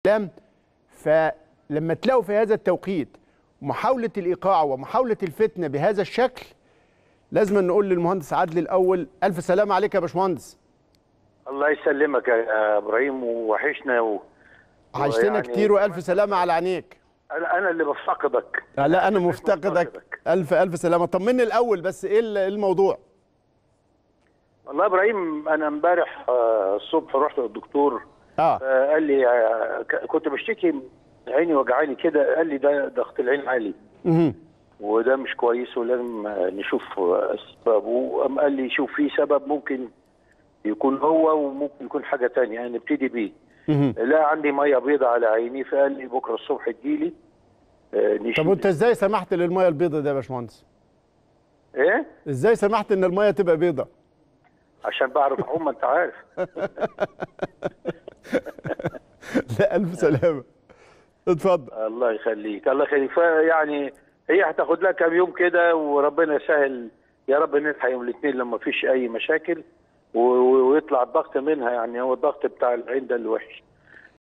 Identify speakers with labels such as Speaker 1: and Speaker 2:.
Speaker 1: الكلام فلما تلاقوا في هذا التوقيت محاولة الإيقاع ومحاولة الفتنة بهذا الشكل لازم نقول للمهندس عادل الأول ألف سلام عليك يا باشمهندس
Speaker 2: الله يسلمك يا ابراهيم ووحشنا و...
Speaker 1: عشتنا
Speaker 2: ويعني-
Speaker 1: كتير وألف سلامة على عينيك
Speaker 2: انا أنا اللي بفتقدك
Speaker 1: لا أنا مفتقدك
Speaker 2: مفتقدك.
Speaker 1: ألف ألف سلامة طمني الأول بس إيه ال- إيه الموضوع
Speaker 2: والله يا ابراهيم انا امبارح آه، الصبح رحت للدكتور
Speaker 1: آه
Speaker 2: آه، قال لي آه، ك- كنت بشتكي عيني وجعاني كده قال لي ده ضغط العين عالي
Speaker 1: مهم.
Speaker 2: وده مش كويس ولازم آه، نشوف آه، اسبابه قام قال لي شوف في سبب ممكن يكون هو وممكن يكون حاجه تانية يعني نبتدي بيه
Speaker 1: مهم.
Speaker 2: لا عندي ميه بيضاء على عيني فقال لي بكره الصبح تجيلي آه،
Speaker 1: طب
Speaker 2: نشيل
Speaker 1: وأنت إزاي سمحت للمية البيضة ده يا باشمهندس؟
Speaker 2: ايه
Speaker 1: إزاي سمحت إن المية تبقى بيضة؟
Speaker 2: عشان بعرف اعوم ما انت عارف
Speaker 1: لا ألف سلامة اتفضل
Speaker 2: الله يخليك الله يخليك فيعني هي هتاخد لها كام يوم كده وربنا يسهل يا رب نلحق يوم الاثنين لما فيش اي مشاكل و- و- ويطلع الضغط منها يعني هو الضغط بتاع العين ده اللي وحش